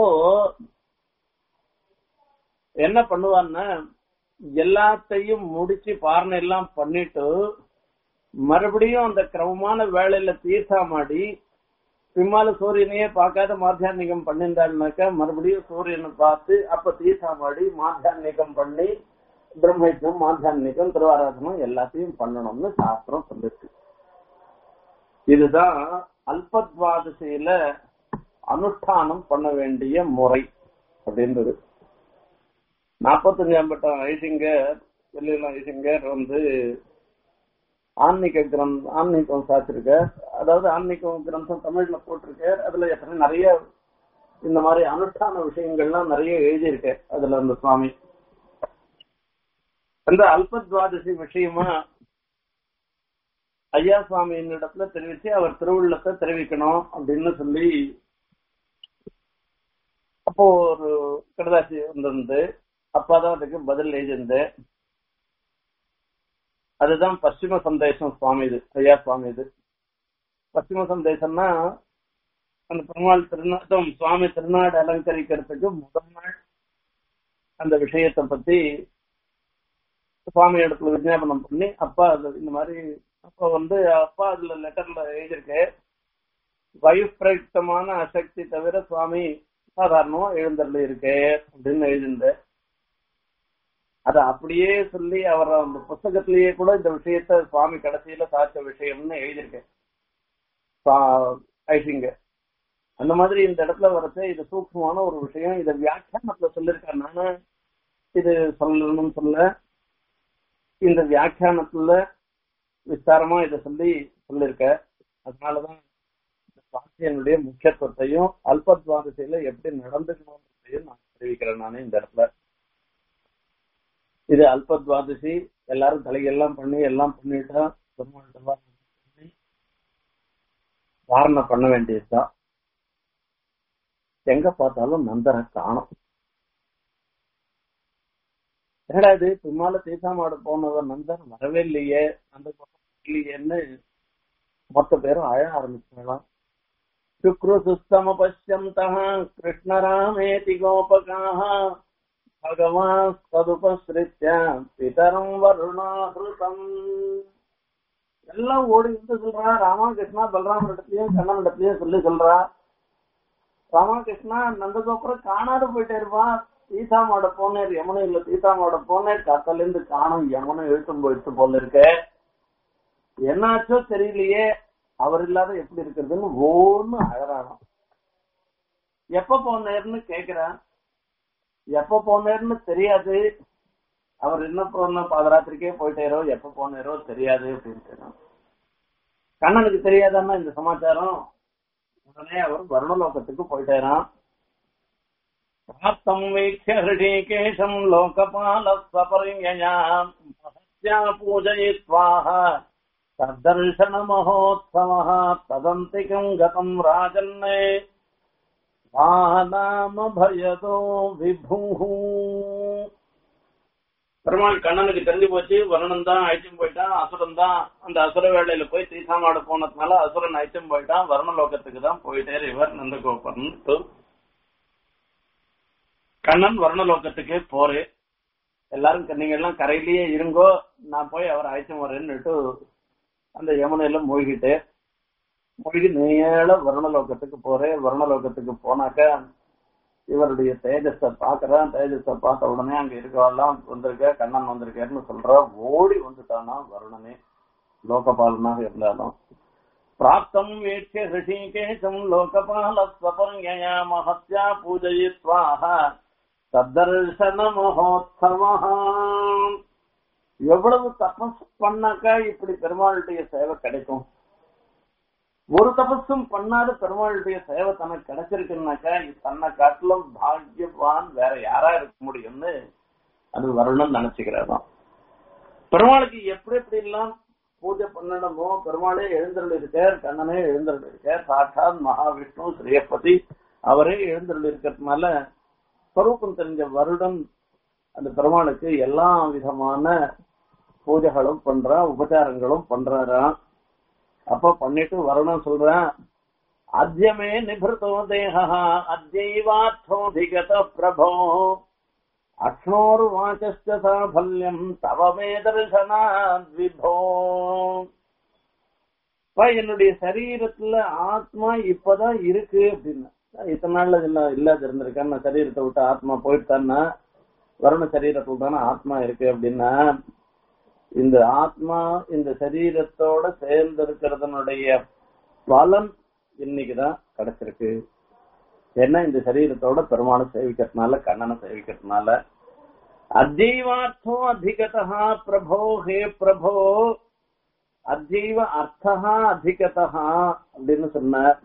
S2: என்ன பண்ணுவான்னா எல்லாத்தையும் முடிச்சு பாரணை எல்லாம் பண்ணிட்டு மறுபடியும் அந்த கிரமமான வேலையில தீர்த்தாமாடி பிம்மால சூரியனையே பார்க்காத மாத்தியான்மிகம் பண்ணியிருந்தாருனாக்கா மறுபடியும் சூரியனை பார்த்து அப்ப தீர்த்தாமாடி மாத்தியான்மிகம் பண்ணி பிரம்மயஜம் மாத்தியான்மிகம் திருவாராதனம் எல்லாத்தையும் பண்ணணும்னு சாஸ்திரம் சொல்லிருக்கு இதுதான் அல்பத்வாதசியில அனுஷ்டானம் பண்ண வேண்டிய முறை அப்படின்றது நாற்பத்தஞ்சாம் பட்டம் ஐசிங்கர் வெள்ளியெல்லாம் ஐசிங்கர் வந்து ஆன்மீக கிரம் ஆன்மீகம் சாத்திருக்க அதாவது ஆன்மீகம் கிரந்தம் தமிழ்ல போட்டிருக்க அதுல எத்தனை நிறைய இந்த மாதிரி அனுஷ்டான விஷயங்கள்லாம் நிறைய எழுதியிருக்க அதுல அந்த சுவாமி அந்த அல்பத்வாதசி விஷயமா ஐயா சுவாமியின் இடத்துல தெரிவிச்சு அவர் திருவுள்ளத்தை தெரிவிக்கணும் அப்படின்னு சொல்லி அப்போ ஒரு கடுதாசி வந்திருந்து அப்பாதான் அதுக்கு பதில் எழுதியிருந்தேன் அதுதான் பশ্চিம சந்தேசம் சுவாமி இது ஐயா சுவாமி இது பশ্চিம சந்தேசம்னா அந்த பெருமாள் திருநாட்டம் சுவாமி திருநாடு அலங்கரிக்கிறதுக்கு முதல் நாள் அந்த விஷயத்தை பத்தி சுவாமி இடத்துல விஜாபனம் பண்ணி அப்பா அது இந்த மாதிரி அப்ப வந்து அப்பா அதுல லெட்டர்ல எழுதியிருக்கு வயுப்பிரயுக்தமான அசக்தி தவிர சுவாமி சாதாரணமா எழுந்தருள் இருக்கே அப்படின்னு எழுதியிருந்தேன் அத அப்படியே சொல்லி அவர் அந்த புஸ்தகத்திலேயே கூட இந்த விஷயத்த சுவாமி கடைசியில சாச்ச விஷயம்னு எழுதியிருக்கேன் ஐசிங்க அந்த மாதிரி இந்த இடத்துல வரச்ச இது சூக்மமான ஒரு விஷயம் இத வியாக்கியானத்துல சொல்லியிருக்காரு நானு இது சொல்லணும்னு சொல்ல இந்த வியாக்கியானத்துல விஸ்தாரமா இத சொல்லி சொல்லியிருக்க அதனாலதான் இந்த சாட்சியனுடைய முக்கியத்துவத்தையும் அல்பத்வாதத்தையில எப்படி நடந்துக்கணும்ன்றதையும் நான் தெரிவிக்கிறேன் நானு இந்த இடத்துல இது அல்பத்வாதசி எல்லாரும் தலையெல்லாம் பண்ணி எல்லாம் பண்ணிட்டா பெருமாள்கிட்ட பண்ணி வாரணை பண்ண வேண்டியதுதான் எங்க பார்த்தாலும் நந்தரை காணும் என்னடா இது பின்னால தீசாமாடு போனவர் நந்தர் வரவே இல்லையே அந்த பக்கம் இல்லையேன்னு மொத்த பேரும் அழ ஆரம்பிச்சாலாம் சுக்ரு சுஸ்தம பசியந்தா கிருஷ்ணராமேதி கோபகாக பகவான் சதுபஸ்ரித்ய பிதரம் வருணாகிருதம் எல்லாம் ஓடி வந்து சொல்றா ராமகிருஷ்ணா பலராம இடத்துலயும் கண்ணன் இடத்துலயும் சொல்லி சொல்றா ராமகிருஷ்ணா நந்தகோபுரம் காணாத போயிட்டே இருப்பான் சீதாமாவோட போனேர் யமுனை இல்ல சீதாமாவோட போனேர் கத்தல இருந்து காணும் யமுனை இழுத்தும் போயிட்டு போல இருக்க என்னாச்சோ தெரியலையே அவர் இல்லாத எப்படி இருக்கிறதுன்னு ஒன்னு அழறானாம் எப்ப போனேர்னு கேக்குறான் எப்ப போனேர்னு தெரியாது அவர் என்ன போன பாதராத்திரிக்கே போயிட்டாரோ எப்ப போனாரோ தெரியாது அப்படின்னு கண்ணனுக்கு தெரியாதான்னா இந்த சமாச்சாரம் உடனே அவர் வருணலோகத்துக்கு போயிட்டாராம் பிராப்தம் வீக்ஷ ஹிருஷிகேஷம் லோகபால சபரிஞயாம் மகத்யா பூஜயித்வாஹ தர்தர்ஷன மகோத்சவः ததந்திகம் கதம் ராஜன்னே வாநாம பயதோ விபூஹு பெருமாள் கண்ணனுக்கு தெரிஞ்சு போச்சு வருணன் தான் அழைச்சும் போயிட்டான் அசுரன் தான் அந்த அசுர வேளையில போய் சீதாமாடு போனதுனால அசுரன் அழைச்சும் போயிட்டான் வருணலோகத்துக்கு தான் போயிட்டாரு இவர் நந்தகோபன் கண்ணன் வருணலோகத்துக்கே போரு எல்லாரும் நீங்க எல்லாம் கரையிலேயே இருங்கோ நான் போய் அவர் அழைச்சும் வரேன்னுட்டு அந்த யமுனையில மூழ்கிட்டு மூழ்கி நேர வருணலோகத்துக்கு போறேன் வருணலோகத்துக்கு போனாக்க இவருடைய தேஜஸ பாக்குறான் தேஜஸ பார்த்த உடனே அங்க இருக்கவெல்லாம் வந்திருக்க கண்ணன் வந்திருக்கேன்னு சொல்ற ஓடி வந்துட்டானா வருணனே லோகபாலனாக இருந்தாலும் பிராப்தம் வீட்சிய ரிஷிகேசம் லோகபால ஸ்வபர்யா மகத்யா பூஜயித்வாக தத்தர்ஷன மகோத்சவா எவ்வளவு தபஸ் பண்ணாக்கா இப்படி பெருமாளுடைய சேவை கிடைக்கும் ஒரு தபஸும் பண்ணாத பெருமாளுடைய சேவை தனக்கு கிடைச்சிருக்குன்னாக்கா தன்னை காட்டிலும் பாக்கியவான் வேற யாரா இருக்க முடியும்னு அது வருணன் நினைச்சுக்கிறாராம் பெருமாளுக்கு எப்படி எப்படி எல்லாம் பூஜை பண்ணணுமோ பெருமாளே எழுந்தருள் இருக்கார் கண்ணனே எழுந்தருள் இருக்கார் சாட்சாத் மகாவிஷ்ணு ஸ்ரீயப்பதி அவரே எழுந்தருள் இருக்கிறதுனால ஸ்வரூபம் தெரிஞ்ச வருடம் அந்த பெருமாளுக்கு எல்லா விதமான பூஜைகளும் பண்றா உபச்சாரங்களும் பண்றாராம் அப்ப பண்ணிட்டு வரணும் சொல்றேன் அத்தியமே நிபிருத்தோ தேகா அத்தியவார்த்தோதிகத பிரபோ அக்னோர்வாச்சஸ்ய சாஃபல்யம் தவ மே தரிசனாத் விபோ என்னுடைய சரீரத்துல ஆத்மா இப்பதான் இருக்கு அப்படின்னு இத்தனை நாள்ல இல்ல இல்லாத இருந்திருக்கேன் நான் சரீரத்தை விட்டு ஆத்மா போயிட்டான்னா வருண சரீரத்துல தானே ஆத்மா இருக்கு அப்படின்னா இந்த ஆத்மா இந்த சரீரத்தோட சேர்ந்து இருக்கிறதனுடைய பலன் இன்னைக்குதான் கிடைச்சிருக்கு ஏன்னா இந்த சரீரத்தோட பெருமாளை சேவிக்கிறதுனால கண்ணனை சேவிக்கிறதுனால அஜீவார்த்தோ அதிகதா பிரபோ ஹே பிரபோ அஜீவ அர்த்தா அதிகதா அப்படின்னு சொன்னார்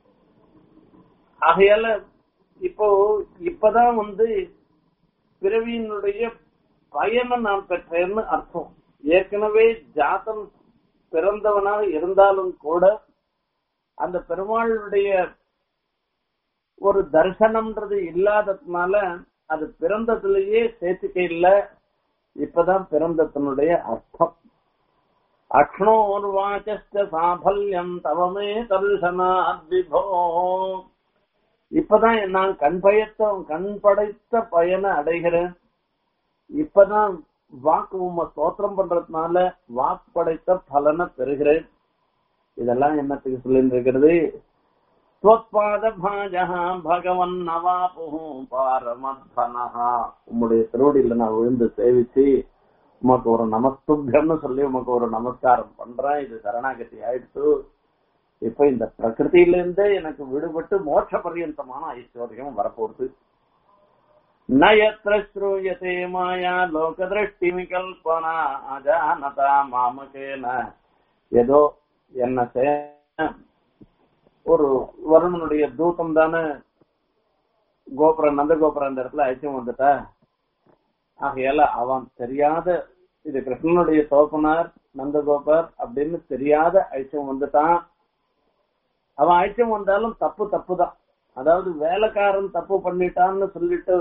S2: ஆகையால இப்போ இப்பதான் வந்து பிறவியினுடைய பயனை நான் பெற்றேன்னு அர்த்தம் ஏற்கனவே ஜாத்தம் பிறந்தவனாக இருந்தாலும் கூட அந்த பெருமாளுடைய ஒரு தரிசனம்ன்றது இல்லாததுனால அது பிறந்ததுலயே சேர்த்துக்க இல்ல இப்பதான் பிறந்ததனுடைய அர்த்தம் அக்னோர்வாச்ச சாபல்யம் தவமே தரிசனாத் விபோ இப்பதான் நான் கண் பயத்த கண் படைத்த பயனை அடைகிறேன் இப்பதான் வாக்கு உம்ம ஸ்தோத்திரம் பண்றதுனால வாக்கு படைத்த பலனை பெறுகிறேன் இதெல்லாம் என்னத்துக்கு சொல்லிட்டு இருக்கிறது ஸ்வத்பாதபாஜः பகவன் நவாபுः பாரமத்வனः உம்முடைய திருவடியில நான் விழுந்து சேவிச்சு உமக்கு ஒரு நமஸ்துபியம்னு சொல்லி உமக்கு ஒரு நமஸ்காரம் பண்றேன் இது சரணாகதி ஆயிடுச்சு இப்ப இந்த பிரகிருதியிலிருந்தே எனக்கு விடுபட்டு மோட்ச பரியந்தமான ஐஸ்வர்யம் வரப்போகுது நயத்திர ஸ்ரூயதே மாயா லோகதிருஷ்டிமி கல்பனா அஜானதா மாமகேன ஏதோ என்ன செய்ய ஒரு வருணனுடைய தூதம் தானே கோபுரம் நந்த கோபுரம் அந்த இடத்துல அழைச்சும் வந்துட்டா ஆகையால அவன் தெரியாத இது கிருஷ்ணனுடைய தோப்பனார் நந்தகோபர் அப்படின்னு தெரியாத அழிச்சம் வந்துட்டான் அவன் அழிச்சம் வந்தாலும் தப்பு தப்பு தான் அதாவது வேலைக்காரன் தப்பு பண்ணிட்டான்னு சொல்லிட்டு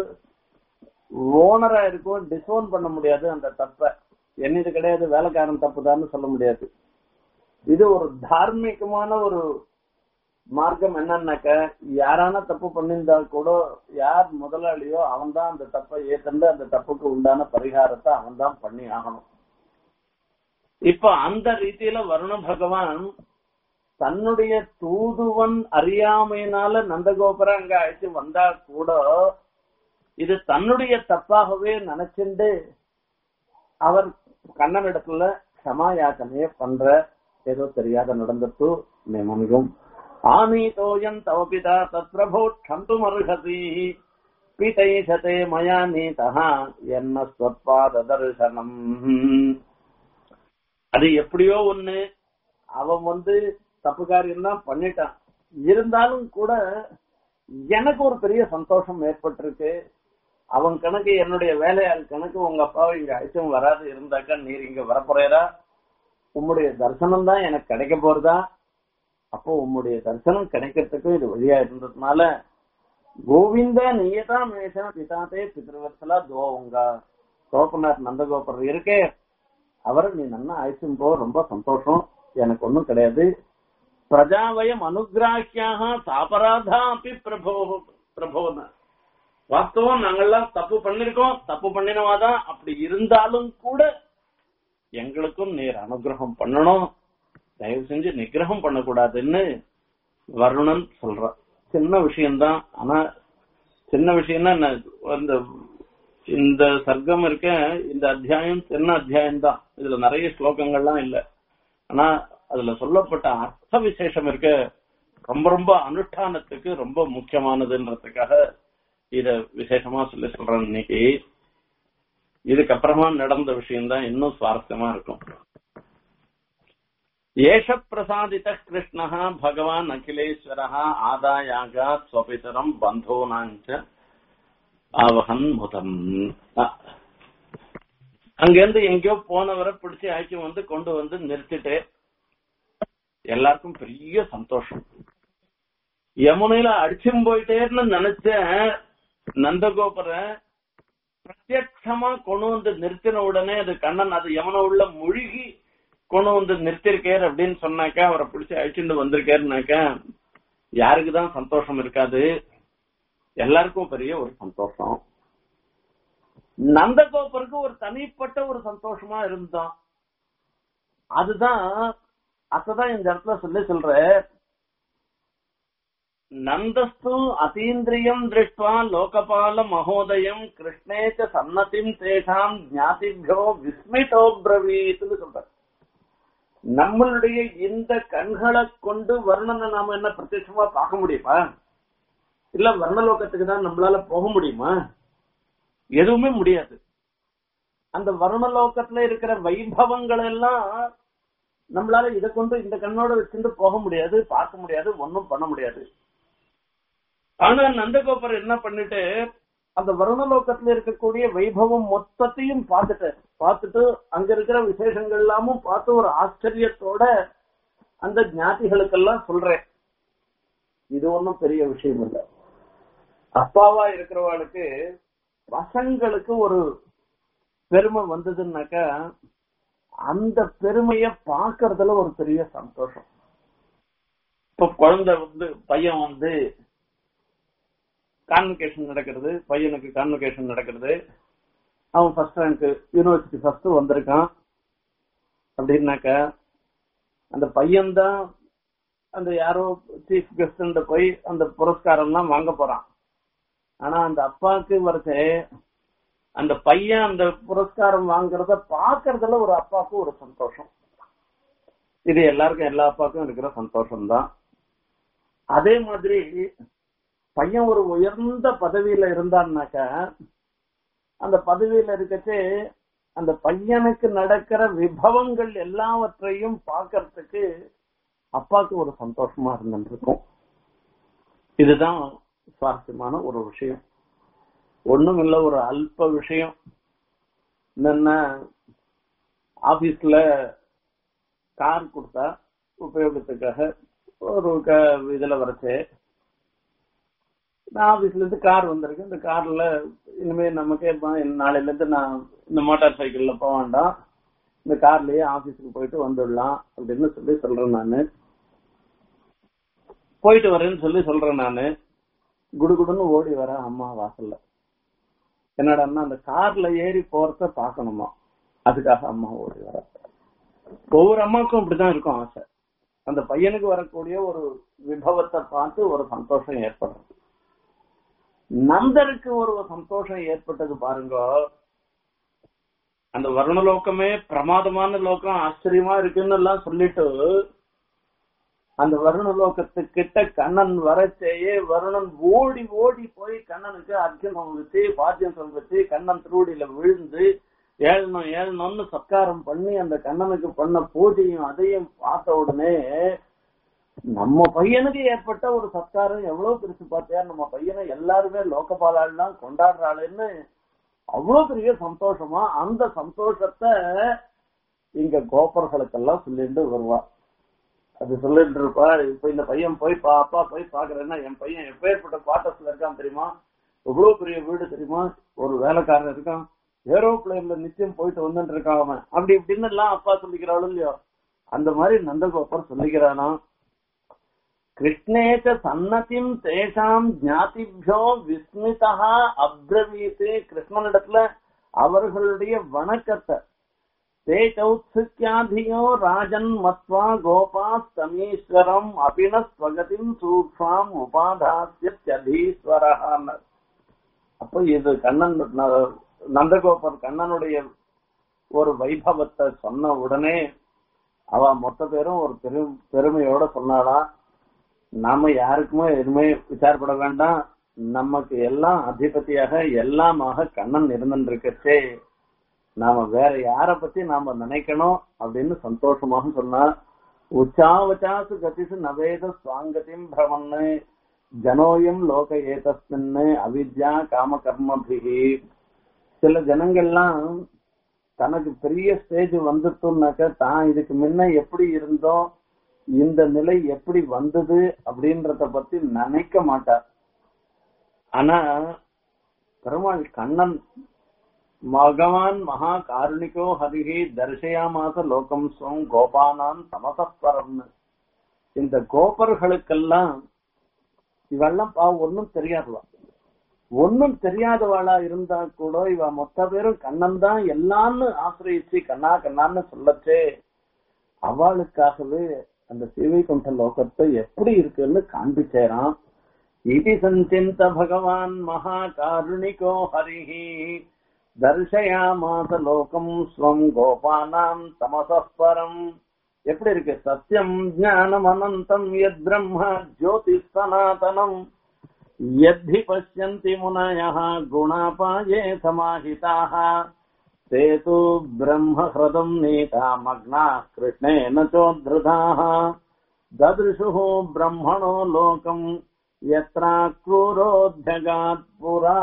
S2: ஓனரா இருக்கும் டிசோன் பண்ண முடியாது அந்த தப்ப என்னது கிடையாது வேலைக்காரன் தப்புதான்னு சொல்ல முடியாது இது ஒரு தார்மீகமான ஒரு மார்க்கம் என்னன்னாக்க யாரான தப்பு பண்ணியிருந்தா கூட யார் முதலாளியோ அவன் தான் அந்த தப்பை ஏற்கனவே அந்த தப்புக்கு உண்டான பரிகாரத்தை அவன் தான் பண்ணி ஆகணும் இப்ப அந்த ரீதியில வருண பகவான் தன்னுடைய தூதுவன் அறியாமையினால நந்தகோபுர அங்க அழைச்சு வந்தா கூட இது தன்னுடைய தப்பாகவே நினைச்சுண்டு அவர் கண்ணனிடத்துல க்ஷமாயாச்சனைய பண்ற ஏதோ தெரியாத நடந்துட்டு மிகவும் ஆனீதோயம் தவ பிதா தத் பிரபோ க்ஷந்துமர்ஹசி பீதைஷதே மயா நீதா என்ன ஸ்வத்பாத தரிசனம் அது எப்படியோ ஒண்ணு அவன் வந்து தப்பு காரியம் தான் பண்ணிட்டான் இருந்தாலும் கூட எனக்கு ஒரு பெரிய சந்தோஷம் ஏற்பட்டிருக்கு அவன் கணக்கு என்னுடைய வேலையாள் கணக்கு உங்க அப்பாவை இங்க அழைச்சும் வராது இருந்தாக்கா நீர் இங்க வரப்போறா உம்முடைய தரிசனம் தான் எனக்கு கிடைக்க போறதா அப்போ உம்முடைய தரிசனம் கிடைக்கிறதுக்கு இது வழியா இருந்ததுனால கோவிந்த நீயதா மேஷன பிதாத்தே பித்ருவத்சலா தோவுங்க தோப்பனார் நந்தகோபர் இருக்கே அவரை நீ நன்னா அழைச்சும் போ ரொம்ப சந்தோஷம் எனக்கு ஒண்ணும் கிடையாது பிரஜாவயம் அனுகிராஹியாக சாபராதா அப்படி பிரபோ பிரபோன வாஸ்தவம் நாங்கெல்லாம் தப்பு பண்ணிருக்கோம் தப்பு பண்ணினவாதான் அப்படி இருந்தாலும் கூட எங்களுக்கும் நீர் அனுகிரகம் பண்ணணும் தயவு செஞ்சு நிகிரகம் பண்ணக்கூடாதுன்னு வருணன் சொல்றான் சின்ன விஷயம்தான் ஆனா சின்ன விஷயம்னா என்ன இந்த இந்த சர்க்கம் இருக்க இந்த அத்தியாயம் சின்ன அத்தியாயம் தான் இதுல நிறைய ஸ்லோகங்கள்லாம் இல்ல ஆனா அதுல சொல்லப்பட்ட அர்த்த விசேஷம் இருக்க ரொம்ப ரொம்ப அனுஷ்டானத்துக்கு ரொம்ப முக்கியமானதுன்றதுக்காக இத விசேஷமா சொல்லி சொல்றேன் இன்னைக்கு இதுக்கப்புறமா நடந்த விஷயம் தான் இன்னும் சுவாரஸ்யமா இருக்கும் ஏஷ பிரசாதித கிருஷ்ண பகவான் அகிலேஸ்வர ஆதாயாக ஸ்வபிதரம் பந்தோனாஞ்ச ஆவகன் முதம் அங்கிருந்து எங்கேயோ போனவரை பிடிச்சி ஆக்கி வந்து கொண்டு வந்து நிறுத்திட்டு எல்லாருக்கும் பெரிய சந்தோஷம் யமுனையில அடிச்சும் போயிட்டேன்னு நினைச்ச நந்தகோபுர பிரத்யட்சமா கொண்டு வந்து நிறுத்தின உடனே அது கண்ணன் அது யமுனை உள்ள முழுகி கொண்டு வந்து நிறுத்திருக்கார் அப்படின்னு சொன்னாக்கா அவரை பிடிச்சி அழிச்சுட்டு வந்திருக்காருனாக்கா யாருக்குதான் சந்தோஷம் இருக்காது எல்லாருக்கும் பெரிய ஒரு சந்தோஷம் நந்தகோபருக்கு ஒரு தனிப்பட்ட ஒரு சந்தோஷமா இருந்தோம் அதுதான் அதான் இந்த இடத்துல சொல்லி சொல்ற நந்தஸ்து அதீந்திரியம் திருஷ்டுவா லோகபால மகோதயம் கிருஷ்ணேச்ச சன்னதிம் தேஷாம் ஜாதிபியோ விஸ்மிதோ பிரவீத்னு சொல்ற நம்மளுடைய இந்த கண்களை கொண்டு வர்ணனை நாம என்ன பிரத்யட்சமா பார்க்க முடியுமா இல்ல வர்ணலோகத்துக்கு தான் நம்மளால போக முடியுமா எதுவுமே முடியாது அந்த வர்ணலோகத்துல இருக்கிற வைபவங்கள் எல்லாம் நம்மளால இதை கொண்டு இந்த கண்ணோட வச்சுட்டு போக முடியாது பார்க்க முடியாது ஒன்னும் பண்ண முடியாது ஆனா நந்தகோபர் என்ன பண்ணிட்டு அந்த வருணலோகத்துல இருக்கக்கூடிய வைபவம் மொத்தத்தையும் பார்த்துட்டு பார்த்துட்டு அங்க இருக்கிற விசேஷங்கள் எல்லாமும் பார்த்து ஒரு ஆச்சரியத்தோட அந்த ஞாதிகளுக்கெல்லாம் சொல்றேன் இது ஒன்றும் பெரிய விஷயம் இல்ல அப்பாவா இருக்கிறவாளுக்கு பசங்களுக்கு ஒரு பெருமை வந்ததுன்னாக்கா அந்த பெருமைய பாக்குறதுல ஒரு பெரிய சந்தோஷம் இப்ப குழந்தை வந்து பையன் வந்து கான்வெகேஷன் நடக்கிறது பையனுக்கு கான்வெகேஷன் நடக்கிறது அவன் ஃபர்ஸ்ட் ரேங்க் யூனிவர்சிட்டி ஃபர்ஸ்ட் வந்திருக்கான் அப்படின்னாக்க அந்த பையன்தான் அந்த யாரோ சீஃப் கெஸ்ட் போய் அந்த புரஸ்காரம் எல்லாம் வாங்க போறான் ஆனா அந்த அப்பாவுக்கு வரச்சே அந்த பையன் அந்த புரஸ்காரம் வாங்குறத பாக்குறதுல ஒரு அப்பாவுக்கு ஒரு சந்தோஷம் இது எல்லாருக்கும் எல்லா அப்பாவுக்கும் இருக்கிற சந்தோஷம் தான் அதே மாதிரி பையன் ஒரு உயர்ந்த பதவியில இருந்தான்னாக்க அந்த பதவியில இருக்கச்சே அந்த பையனுக்கு நடக்கிற விபவங்கள் எல்லாவற்றையும் பார்க்கறதுக்கு அப்பாவுக்கு ஒரு சந்தோஷமா இருந்துருக்கும் இதுதான் சுவாரஸ்யமான ஒரு விஷயம் ஒண்ணும் இல்ல ஒரு அல்ப விஷயம் என்னன்னா ஆபீஸ்ல கார் கொடுத்தா உபயோகத்துக்காக ஒரு க- இதுல வரச்சு நான் ஆபீஸ்ல இருந்து கார் வந்திருக்கு இந்த கார்ல இனிமே நமக்கே ப- நாளையில இருந்து நான் இந்த மோட்டார் சைக்கிள்ல போக வேண்டாம் இந்த கார்லயே ஆபீஸுக்கு போயிட்டு வந்துடலாம் அப்படின்னு சொல்லி சொல்றேன் நானு போயிட்டு வரேன்னு சொல்லி சொல்றேன் நானு குடுகுடுன்னு ஓடி வரேன் அம்மா வாசல்ல என்னடான்னா அந்த கார்ல ஏறி போறத பாக்கணுமா அதுக்காக அம்மா ஓடி வர ஒவ்வொரு அம்மாவுக்கும் அப்படிதான் இருக்கும் ஆசை அந்த பையனுக்கு வரக்கூடிய ஒரு விபவத்தை பார்த்து ஒரு சந்தோஷம் ஏற்படுறது நந்தருக்கு ஒரு சந்தோஷம் ஏற்பட்டது பாருங்க அந்த வருணலோகமே பிரமாதமான லோகம் ஆச்சரியமா இருக்குன்னு எல்லாம் சொல்லிட்டு அந்த வருணலோகத்துக்கிட்ட கண்ணன் வரச்சேயே வருணன் ஓடி ஓடி போய் கண்ணனுக்கு அர்ஜுனம் வச்சு பாத்தியம் சொல்லிச்சு கண்ணன் திருவடியில விழுந்து ஏழணும் ஏழணும்னு சத்காரம் பண்ணி அந்த கண்ணனுக்கு பண்ண பூஜையும் அதையும் பார்த்த உடனே நம்ம பையனுக்கு ஏற்பட்ட ஒரு சத்காரம் எவ்வளவு பெருசு பார்த்தியா நம்ம பையனை எல்லாருமே லோகபாலாலாம் கொண்டாடுறாளுன்னு அவ்வளவு பெரிய சந்தோஷமா அந்த சந்தோஷத்தை இங்க கோபர்களுக்கெல்லாம் சொல்லிட்டு வருவா அது சொல்லிட்டு இருப்பா இப்ப இந்த பையன் போய் பா அப்பா போய் பாக்குறேன்னா என் பையன் எப்பேற்பட்ட குவார்டர்ஸ்ல இருக்கான் தெரியுமா எவ்வளவு பெரிய வீடு தெரியுமா ஒரு வேலைக்காரன் இருக்கான் ஏரோப்ளேன்ல நிச்சயம் போயிட்டு வந்துட்டு இருக்கான் அவன் அப்படி இப்படின்னு எல்லாம் அப்பா சொல்லிக்கிறாளும் இல்லையோ அந்த மாதிரி நந்தகோபர் சொல்லிக்கிறானா கிருஷ்ணேச்ச சன்னதிம் தேஷாம் ஜாதிபியோ விஸ்மிதா அப்ரவீத்து கிருஷ்ணனிடத்துல அவர்களுடைய வணக்கத்தை ते चौत्सुक्याधियो राजन् मत्वा गोपास्तमीश्वरम् अपि न स्वगतिम् सूक्ष्माम् உபாதாசியதீஸ்வரः அப்போ இது கண்ணன் ந- நந்தகோபர் கண்ணனுடைய ஒரு வைபவத்தை சொன்ன உடனே அவ மொத்த பேரும் ஒரு பெரு பெருமையோட சொன்னாலாம் நாம யாருக்குமே எதுவுமே விசாரப்பட வேண்டாம் நமக்கு எல்லாம் அதிபதியாக எல்லாமாக கண்ணன் இருந்துருக்கச்சே நாம வேற யார பத்தி நாம நினைக்கணும் அப்படின்னு சந்தோஷமாக சொன்னா உச்சாவச்சாசு கதிசு நவேத சுவாங்கத்தின் பிரமன்னு ஜனோயம் லோக ஏதஸ்மின்னு அவித்யா காம கர்மபிகி சில ஜனங்கள்லாம் தனக்கு பெரிய ஸ்டேஜ் வந்துட்டோம்னாக்க தான் இதுக்கு முன்ன எப்படி இருந்தோம் இந்த நிலை எப்படி வந்தது அப்படின்றத பத்தி நினைக்க மாட்டார் ஆனா பெருமாள் கண்ணன் பகவான் மகா காருணிகோ ஹரிஹி தர்சயாமாச லோகம் ஸ்வம் கோபானான் தமசப்பரம்னு இந்த கோபர்களுக்கெல்லாம் இவெல்லாம் பா ஒன்னும் தெரியாதுவா ஒன்னும் தெரியாதவாளா இருந்தா கூட இவ மொத்த பேரும் கண்ணன் தான் எல்லான்னு ஆசிரியச்சு கண்ணா கண்ணான்னு சொல்லச்சே அவளுக்காகவே அந்த சிவைகுண்ட லோகத்தை எப்படி இருக்குன்னு காண்பிச்சேரான் இது சஞ்சிந்த பகவான் மகா காருணிகோ ஹரிஹி தர்ஷயாமாச லோகம் ஸ்வம் கோபானாம் தமசஸ்பரம் எப்படி இருக்கு சத்தியம் ஞானம் அனந்தம் யத் பிரம்ம ஜோதி சனாதனம் யத்தி பசியந்தி முனயः குணாபாயே சமாஹிதாः ते तु ब्रह्महृदम् नीता मग्नाः कृष्णेन चोद्धृताः ददृशुः ब्रह्मणो लोकम् यत्रा क्रूरोध्यगात् पुरा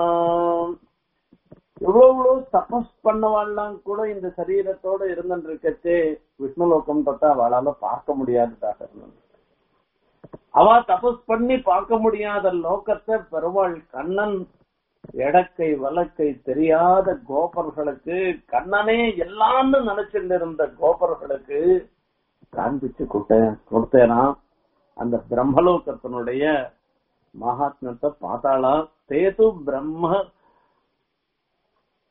S2: எவ்வளவு தபஸ் பண்ணவாள்லாம் கூட இந்த சரீரத்தோட இருந்துட்டு இருக்கச்சே விஷ்ணுலோகம் தொட்டா அவளால பார்க்க முடியாததாக இருந்தது அவ தபஸ் பண்ணி பார்க்க முடியாத லோகத்தை பெருமாள் கண்ணன் எடக்கை வழக்கை தெரியாத கோபர்களுக்கு கண்ணனே எல்லாம்னு நினைச்சிட்டு இருந்த கோபர்களுக்கு காண்பிச்சு கொடுத்தேன் கொடுத்தேனா அந்த பிரம்மலோகத்தினுடைய மகாத்மத்தை பார்த்தாளா தேது பிரம்ம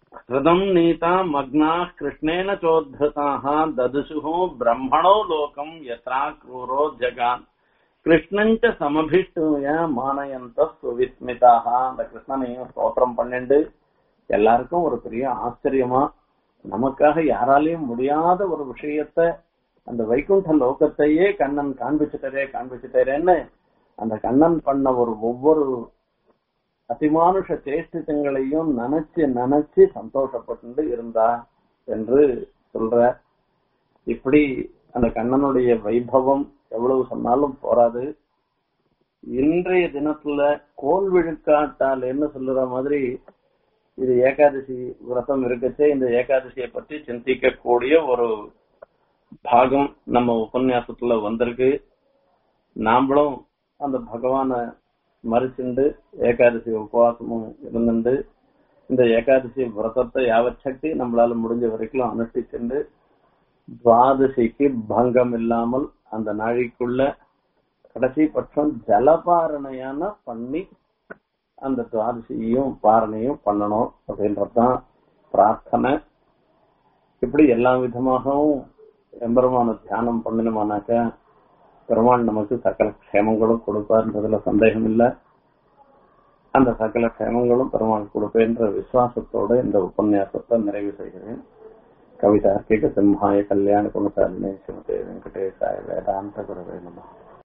S2: ஹிருதம் நீதா மக்னா கிருஷ்ணேன சோத்ததாக ததுசுஹோ பிரம்மணோ லோகம் யத்ரா க்ரூரோ ஜகான் கிருஷ்ணஞ்ச சமபிஷ்டூய மானயந்த சுவிஸ்மிதாக அந்த கிருஷ்ணனையும் ஸ்தோத்திரம் பண்ணிண்டு எல்லாருக்கும் ஒரு பெரிய ஆச்சரியமா நமக்காக யாராலையும் முடியாத ஒரு விஷயத்த அந்த வைகுண்ட லோகத்தையே கண்ணன் காண்பிச்சுட்டாரே காண்பிச்சுட்டாரேன்னு அந்த கண்ணன் பண்ண ஒரு ஒவ்வொரு அதிமானுஷ சேஷ்டித்தங்களையும் நினைச்சு நினைச்சு சந்தோஷப்பட்டு இருந்தா என்று சொல்ற இப்படி அந்த கண்ணனுடைய வைபவம் எவ்வளவு சொன்னாலும் போராது இன்றைய தினத்துல கோல் விழுக்காட்டால் என்ன சொல்லுற மாதிரி இது ஏகாதசி விரதம் இருக்கச்சே இந்த ஏகாதசியை பற்றி சிந்திக்கக்கூடிய ஒரு பாகம் நம்ம உபன்யாசத்துல வந்திருக்கு நாமளும் அந்த பகவான மறிச்சுண்டு ஏகாதசி உபவாசமும் இருந்துண்டு இந்த ஏகாதசி விரதத்தை யாவச்சக்தி நம்மளால முடிஞ்ச வரைக்கும் அனுஷ்டிச்சுண்டு துவாதசிக்கு பங்கம் இல்லாமல் அந்த நாளைக்குள்ள கடைசி பட்சம் ஜலபாரணையான பண்ணி அந்த துவாதசியையும் பாரணையும் பண்ணணும் அப்படின்றதுதான் பிரார்த்தனை இப்படி எல்லா விதமாகவும் எம்பெருமான தியானம் பண்ணணுமானாக்க பெருமாள் நமக்கு சகல க்ஷேமங்களும் கொடுப்பார்ன்றதுல சந்தேகம் இல்லை அந்த சகல க்ஷேமங்களும் பெருமாள் கொடுப்பேன்ற விசுவாசத்தோட இந்த உபன்யாசத்தை நிறைவு செய்கிறேன் கவிதார்க்கிக சிம்ஹாய கல்யாண குணசாலினே சிவதே வெங்கடேசாய வேதாந்த குருவே நம